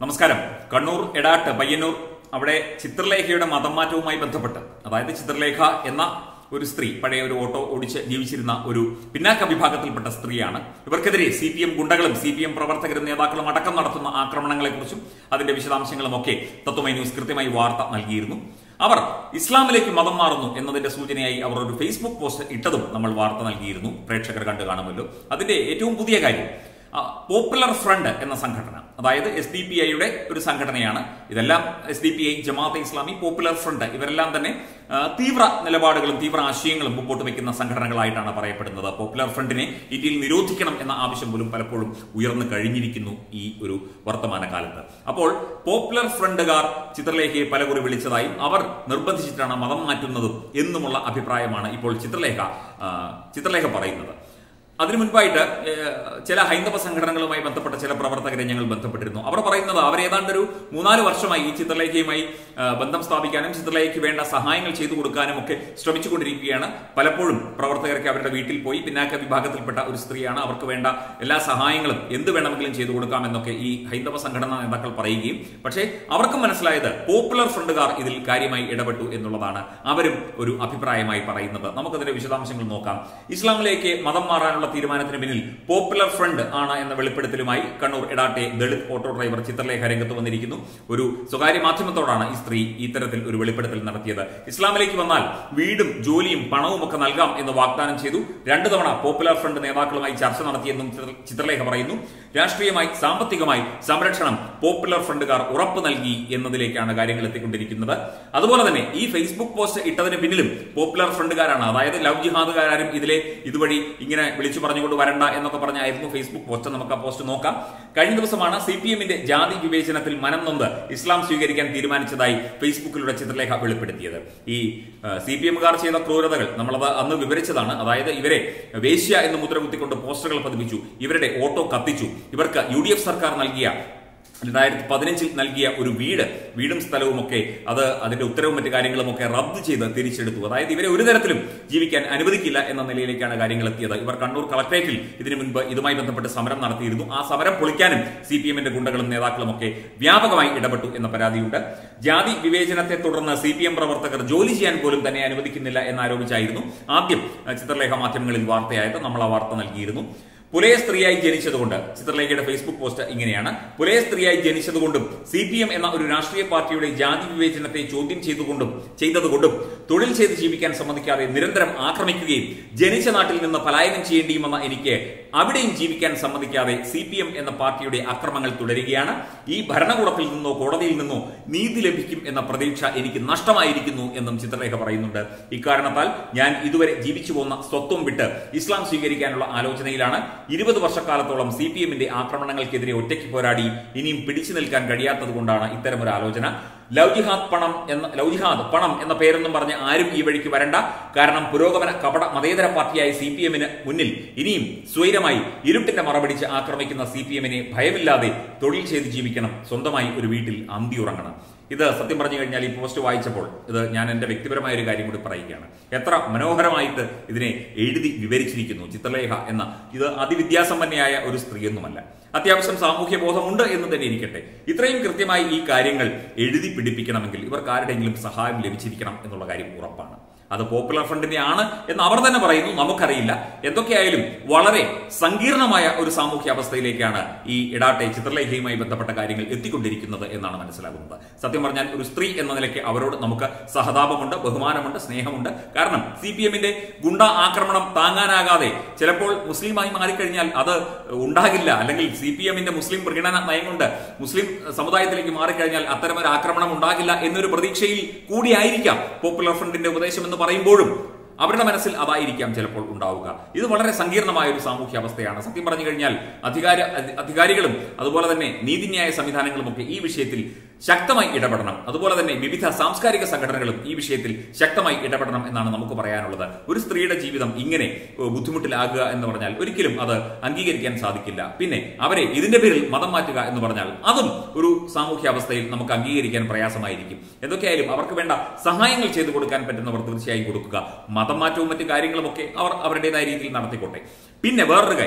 നമസ്കാരം കണ്ണൂർ എടാട്ട് പയ്യന്നൂർ അവിടെ ചിത്രലേഖയുടെ മതം മാറ്റവുമായി ബന്ധപ്പെട്ട് അതായത് ചിത്രലേഖ എന്ന ഒരു സ്ത്രീ പഴയ ഒരു ഓട്ടോ ഓടിച്ച് ജീവിച്ചിരുന്ന ഒരു പിന്നാക്ക വിഭാഗത്തിൽപ്പെട്ട സ്ത്രീയാണ് ഇവർക്കെതിരെ സി പി എം ഗുണ്ടകളും സി പി എം പ്രവർത്തകരും നേതാക്കളും അടക്കം നടത്തുന്ന ആക്രമണങ്ങളെക്കുറിച്ചും അതിന്റെ വിശദാംശങ്ങളും ഒക്കെ തത്വമൈ ന്യൂസ് കൃത്യമായി വാർത്ത നൽകിയിരുന്നു അവർ ഇസ്ലാമിലേക്ക് മതം മാറുന്നു എന്നതിന്റെ സൂചനയായി അവർ ഒരു ഫേസ്ബുക്ക് പോസ്റ്റ് ഇട്ടതും നമ്മൾ വാർത്ത നൽകിയിരുന്നു പ്രേക്ഷകർ കണ്ടു കാണുമല്ലോ അതിന്റെ ഏറ്റവും പുതിയ കാര്യം ആ, പോപ്പുലർ ഫ്രണ്ട് എന്ന സംഘടന അതായത് എസ് ഡി പി ഐയുടെ ഒരു സംഘടനയാണ് ഇതെല്ലാം എസ് ഡി പി ഐ ജമാഅത്തെ ഇസ്ലാമി പോപ്പുലർ ഫ്രണ്ട് ഇവരെല്ലാം തന്നെ ആ, തീവ്ര നിലപാടുകളും തീവ്ര ആശയങ്ങളും മുമ്പോട്ട് വയ്ക്കുന്ന സംഘടനകളായിട്ടാണ് പറയപ്പെടുന്നത് പോപ്പുലർ ഫ്രണ്ടിനെ ഇന്ത്യയിൽ നിരോധിക്കണം എന്ന ആവശ്യം പോലും പലപ്പോഴും ഉയർന്നു കഴിഞ്ഞിരിക്കുന്നു ഈ ഒരു വർത്തമാന കാലത്ത് അപ്പോൾ പോപ്പുലർ ഫ്രണ്ടുകാർ ചിത്രലേഖയെ പലകുറി വിളിച്ചതായും അവർ നിർബന്ധിച്ചിട്ടാണ് മതം മാറ്റുന്നതും എന്നുമുള്ള അഭിപ്രായമാണ് ഇപ്പോൾ ചിത്രലേഖ ആ, ചിത്രലേഖ പറയുന്നത് അതിനു മുൻപായിട്ട് ഏഹ്, ചില ഹൈന്ദവ സംഘടനകളുമായി ബന്ധപ്പെട്ട ചില പ്രവർത്തകരെ ഞങ്ങൾ ബന്ധപ്പെട്ടിരുന്നു അവർ പറയുന്നത് അവർ ഏതാണ്ട് ഒരു മൂന്നാല് വർഷമായി ഈ ചിത്രലേഖയുമായി ഏഹ്, ബന്ധം സ്ഥാപിക്കാനും ചിത്രലേഖയ്ക്ക് വേണ്ട സഹായങ്ങൾ ചെയ്തു കൊടുക്കാനും ഒക്കെ ശ്രമിച്ചുകൊണ്ടിരിക്കുകയാണ് പലപ്പോഴും പ്രവർത്തകർക്ക് അവരുടെ വീട്ടിൽ പോയി പിന്നാക്ക വിഭാഗത്തിൽപ്പെട്ട ഒരു സ്ത്രീയാണ് അവർക്ക് വേണ്ട എല്ലാ സഹായങ്ങളും എന്ത് വേണമെങ്കിലും ചെയ്തു കൊടുക്കാമെന്നൊക്കെ ഈ ഹൈന്ദവ സംഘടനാ നേതാക്കൾ പറയുകയും പക്ഷേ അവർക്കും മനസ്സിലായത് പോപ്പുലർ ഫ്രണ്ടുകാർ ഇതിൽ കാര്യമായി ഇടപെട്ടു എന്നുള്ളതാണ് അവരും ഒരു അഭിപ്രായമായി പറയുന്നത് നമുക്കതിന്റെ വിശദാംശങ്ങൾ നോക്കാം ഇസ്ലാമിലേക്ക് മതം മാറാനുള്ള തീരുമാനത്തിന് പിന്നിൽ പോപ്പുലർ ഫ്രണ്ട് ആണ് എന്ന വെളിപ്പെടുത്തലുമായി കണ്ണൂർ എടാട്ടെ ദളിത് ഓട്ടോ ഡ്രൈവർ ചിത്രലേഖ രംഗത്ത് വന്നിരിക്കുന്നു ഒരു സ്വകാര്യ മാധ്യമത്തോടാണ് ഈ സ്ത്രീ ഇത്തരത്തിൽ ഒരു വെളിപ്പെടുത്തൽ നടത്തിയത് ഇസ്ലാമിലേക്ക് വന്നാൽ വീടും ജോലിയും പണവും ഒക്കെ നൽകാം എന്ന് വാഗ്ദാനം ചെയ്തു രണ്ടു തവണ പോപ്പുലർ ഫ്രണ്ട് നേതാക്കളുമായി ചർച്ച നടത്തിയെന്നും ചിത്ര- ചിത്രലേഖ പറയുന്നു രാഷ്ട്രീയമായി സാമ്പത്തികമായി സംരക്ഷണം പോപ്പുലർ ഫ്രണ്ടുകാർ ഉറപ്പ് നൽകി എന്നതിലേക്കാണ് കാര്യങ്ങൾ എത്തിക്കൊണ്ടിരിക്കുന്നത് അതുപോലെ തന്നെ ഈ ഫേസ്ബുക്ക് പോസ്റ്റ് ഇട്ടതിന് പിന്നിലും പോപ്പുലർ ഫ്രണ്ടുകാരാണ് അതായത് ലവ് ജിഹാദുകാരും ഇതിലെ ഇതുവഴി ഇങ്ങനെ വിളിച്ചു പറഞ്ഞുകൊണ്ട് വരണ്ട എന്നൊക്കെ പറഞ്ഞായിരുന്നു ഫേസ്ബുക്ക് പോസ്റ്റ് നമുക്ക് ആ പോസ്റ്റ് നോക്കാം കഴിഞ്ഞ ദിവസമാണ് സി പി എമ്മിന്റെ ജാതി വിവേചനത്തിൽ മനം നൊന്ത് ഇസ്ലാം സ്വീകരിക്കാൻ തീരുമാനിച്ചതായി ഫേസ്ബുക്കിലൂടെ ചിത്രലേഖ വെളിപ്പെടുത്തിയത് ഈ സി പി എമ്മുകാർ ചെയ്ത ക്രൂരതകൾ നമ്മളത് അന്ന് വിവരിച്ചതാണ് അതായത് ഇവരെ വേശ്യ എന്ന് മുദ്ര കുത്തിക്കൊണ്ട് പോസ്റ്ററുകൾ പതിപ്പിച്ചു ഇവരുടെ ഓട്ടോ കത്തിച്ചു ഇവർക്ക് യു ഡി എഫ് സർക്കാർ നൽകിയ രണ്ടായിരത്തി പതിനഞ്ചിൽ നൽകിയ ഒരു വീട് വീടും സ്ഥലവും ഒക്കെ അത് അതിന്റെ ഉത്തരവും മറ്റു കാര്യങ്ങളും ഒക്കെ റദ്ദ് ചെയ്ത് തിരിച്ചെടുത്തു അതായത് ഇവരെ ഒരു തരത്തിലും ജീവിക്കാൻ അനുവദിക്കില്ല എന്ന നിലയിലേക്കാണ് കാര്യങ്ങൾ എത്തിയത് ഇവർ കണ്ണൂർ കളക്ടറേറ്റിൽ ഇതിനു മുൻപ് ഇതുമായി ബന്ധപ്പെട്ട് സമരം നടത്തിയിരുന്നു ആ സമരം പൊളിക്കാനും സി പി എമ്മിന്റെ ഗുണ്ടകളും നേതാക്കളും ഒക്കെ വ്യാപകമായി ഇടപെട്ടു എന്ന പരാതിയുണ്ട് ജാതി വിവേചനത്തെ തുടർന്ന് സി പി എം പ്രവർത്തകർ ജോലി ചെയ്യാൻ പോലും തന്നെ അനുവദിക്കുന്നില്ല എന്നാരോപിച്ചായിരുന്നു ആദ്യം അഹ്, ചിത്രലേഖ മാധ്യമങ്ങളിൽ വാർത്തയായത് നമ്മൾ ആ വാർത്ത നൽകിയിരുന്നു പുലയ സ്ത്രീയായി ജനിച്ചതുകൊണ്ട് ചിത്രലേഖയുടെ ഫേസ്ബുക്ക് പോസ്റ്റ് ഇങ്ങനെയാണ് പുലയ സ്ത്രീയായി ജനിച്ചതുകൊണ്ടും സി പി എം എന്ന ഒരു രാഷ്ട്രീയ പാർട്ടിയുടെ ജാതി വിവേചനത്തെ ചോദ്യം ചെയ്തുകൊണ്ടും ചെയ്തതുകൊണ്ടും തൊഴിൽ ചെയ്ത് ജീവിക്കാൻ സമ്മതിക്കാതെ നിരന്തരം ആക്രമിക്കുകയും ജനിച്ച നാട്ടിൽ നിന്ന് പലായനം ചെയ്യേണ്ടിയും വന്ന എനിക്ക് അവിടെയും ജീവിക്കാൻ സമ്മതിക്കാതെ സി പി എം എന്ന പാർട്ടിയുടെ അക്രമങ്ങൾ തുടരുകയാണ് ഈ ഭരണകൂടത്തിൽ നിന്നോ കോടതിയിൽ നിന്നോ നീതി ലഭിക്കും എന്ന പ്രതീക്ഷ എനിക്ക് നഷ്ടമായിരിക്കുന്നു എന്നും ചിത്രലേഖ പറയുന്നുണ്ട് ഇക്കാരണത്താൽ ഞാൻ ഇതുവരെ ജീവിച്ചു പോന്ന സ്വത്വം വിട്ട് ഇസ്ലാം സ്വീകരിക്കാനുള്ള ആലോചനയിലാണ് ഇരുപത് വർഷക്കാലത്തോളം സി പി എമ്മിന്റെ ആക്രമണങ്ങൾക്കെതിരെ ഒറ്റയ്ക്ക് പോരാടി ഇനിയും പിടിച്ചു നിൽക്കാൻ കഴിയാത്തത് കൊണ്ടാണ് ഇത്തരമൊരു ആലോചന ലവ് ജിഹാദ് പണം എന്ന ലവ് ജിഹാദ് പണം എന്ന പേരൊന്നും പറഞ്ഞ് ആരും ഈ വഴിക്ക് വരണ്ട കാരണം പുരോഗമന കപട മതേതര പാർട്ടിയായ സി പി എമ്മിന് മുന്നിൽ ഇനിയും സ്വൈരമായി ഇരുട്ടിന്റെ മറപിടിച്ച് ആക്രമിക്കുന്ന സി പി എമ്മിനെ ഭയമില്ലാതെ തൊഴിൽ ചെയ്ത് ജീവിക്കണം സ്വന്തമായി ഒരു വീട്ടിൽ അന്തി ഉറങ്ങണം ഇത് സത്യം പറഞ്ഞു കഴിഞ്ഞാൽ ഈ പോസ്റ്റ് വായിച്ചപ്പോൾ ഇത് ഞാൻ എന്റെ വ്യക്തിപരമായ ഒരു കാര്യം കൂടി പറയുകയാണ് എത്ര മനോഹരമായിട്ട് ഇതിനെ എഴുതി വിവരിച്ചിരിക്കുന്നു ചിത്രലേഖ എന്ന ഇത് അതിവിദ്യാസമ്പന്നയായ ഒരു സ്ത്രീയൊന്നുമല്ല അത്യാവശ്യം സാമൂഹ്യ ബോധമുണ്ട് എന്ന് തന്നെ ഇരിക്കട്ടെ ഇത്രയും കൃത്യമായി ഈ കാര്യങ്ങൾ എഴുതി പിടിപ്പിക്കണമെങ്കിൽ ഇവർക്ക് ആരുടെയെങ്കിലും സഹായം ലഭിച്ചിരിക്കണം എന്നുള്ള കാര്യം ഉറപ്പാണ് അത് പോപ്പുലർ ഫ്രണ്ടിന്റെ ആണ് എന്ന് അവർ തന്നെ പറയുന്നു നമുക്കറിയില്ല എന്തൊക്കെയായാലും വളരെ സങ്കീർണമായ ഒരു സാമൂഹ്യ അവസ്ഥയിലേക്കാണ് ഈ ഇടാട്ടെ ചിത്രലേഖയുമായി ബന്ധപ്പെട്ട കാര്യങ്ങൾ എത്തിക്കൊണ്ടിരിക്കുന്നത് എന്നാണ് മനസ്സിലാകുന്നത് സത്യം പറഞ്ഞാൽ ഒരു സ്ത്രീ എന്ന നിലയ്ക്ക് അവരോട് നമുക്ക് സഹതാപമുണ്ട് ബഹുമാനമുണ്ട് സ്നേഹമുണ്ട് കാരണം സി പി എമ്മിന്റെ ഗുണ്ട ആക്രമണം താങ്ങാനാകാതെ ചിലപ്പോൾ മുസ്ലിമായി മാറിക്കഴിഞ്ഞാൽ അത് ഉണ്ടാകില്ല അല്ലെങ്കിൽ സി പി എമ്മിന്റെ മുസ്ലിം പ്രകടന നയം കൊണ്ട് മുസ്ലിം സമുദായത്തിലേക്ക് മാറിക്കഴിഞ്ഞാൽ അത്തരമൊരു ആക്രമണം ഉണ്ടാകില്ല എന്നൊരു പ്രതീക്ഷയിൽ കൂടിയായിരിക്കാം പോപ്പുലർ ഫ്രണ്ടിന്റെ ഉപദേശം എന്ന് പറയുമ്പോഴും അവരുടെ മനസ്സിൽ അതായിരിക്കാം ചിലപ്പോൾ ഉണ്ടാവുക ഇത് വളരെ സങ്കീർണമായ ഒരു സാമൂഹ്യ അവസ്ഥയാണ് സത്യം പറഞ്ഞു കഴിഞ്ഞാൽ അധികാര അധി- അധികാരികളും അതുപോലെ തന്നെ നീതിന്യായ സംവിധാനങ്ങളും ഒക്കെ ഈ വിഷയത്തിൽ ശക്തമായി ഇടപെടണം അതുപോലെ തന്നെ വിവിധ സാംസ്കാരിക സംഘടനകളും ഈ വിഷയത്തിൽ ശക്തമായി ഇടപെടണം എന്നാണ് നമുക്ക് പറയാനുള്ളത് ഒരു സ്ത്രീയുടെ ജീവിതം ഇങ്ങനെ ഏഹ്, ബുദ്ധിമുട്ടിലാകുക എന്ന് പറഞ്ഞാൽ ഒരിക്കലും അത് അംഗീകരിക്കാൻ സാധിക്കില്ല പിന്നെ അവരെ ഇതിന്റെ പേരിൽ മതം മാറ്റുക എന്ന് പറഞ്ഞാൽ അതും ഒരു സാമൂഹ്യ അവസ്ഥയിൽ നമുക്ക് അംഗീകരിക്കാൻ പ്രയാസമായിരിക്കും എന്തൊക്കെയായാലും അവർക്ക് വേണ്ട സഹായങ്ങൾ ചെയ്തു കൊടുക്കാൻ പറ്റുന്നവർ തീർച്ചയായും കൊടുക്കുക മതം മാറ്റവും മറ്റു കാര്യങ്ങളുമൊക്കെ അവർ അവരുടേതായ രീതിയിൽ നടത്തിക്കോട്ടെ പിന്നെ വേറൊരു കാര്യം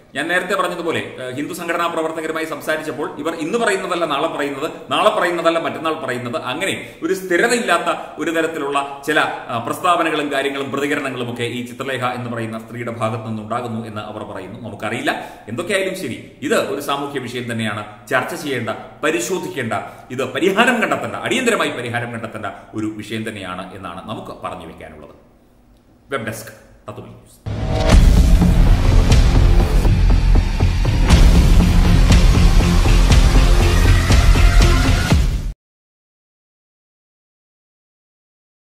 ഞാൻ നേരത്തെ പറഞ്ഞതുപോലെ ഏഹ്, ഹിന്ദു സംഘടനാ പ്രവർത്തകരുമായി സംസാരിച്ചപ്പോൾ ഇവർ ഇന്ന് പറയുന്നതല്ല നാളെ പറയുന്നത് നാളെ പറയുന്നതല്ല മറ്റന്നാൾ പറയുന്നത് അങ്ങനെ ഒരു സ്ഥിരതയില്ലാത്ത ഒരു തരത്തിലുള്ള ചില ആ, പ്രസ്താവനകളും കാര്യങ്ങളും പ്രതികരണങ്ങളും ഒക്കെ ഈ ചിത്രലേഖ എന്ന് പറയുന്ന സ്ത്രീയുടെ ഭാഗത്തു നിന്നുണ്ടാകുന്നു എന്ന് അവർ പറയുന്നു നമുക്കറിയില്ല എന്തൊക്കെയായാലും ശരി ഇത് ഒരു സാമൂഹ്യ വിഷയം തന്നെയാണ് ചർച്ച ചെയ്യേണ്ട പരിശോധിക്കേണ്ട ഇത് പരിഹാരം കണ്ടെത്തേണ്ട അടിയന്തരമായി പരിഹാരം കണ്ടെത്തേണ്ട ഒരു വിഷയം തന്നെയാണ് എന്നാണ് നമുക്ക് പറഞ്ഞു വെക്കാനുള്ളത് വെബ് ഡെസ്ക് തത്വമി ന്യൂസ്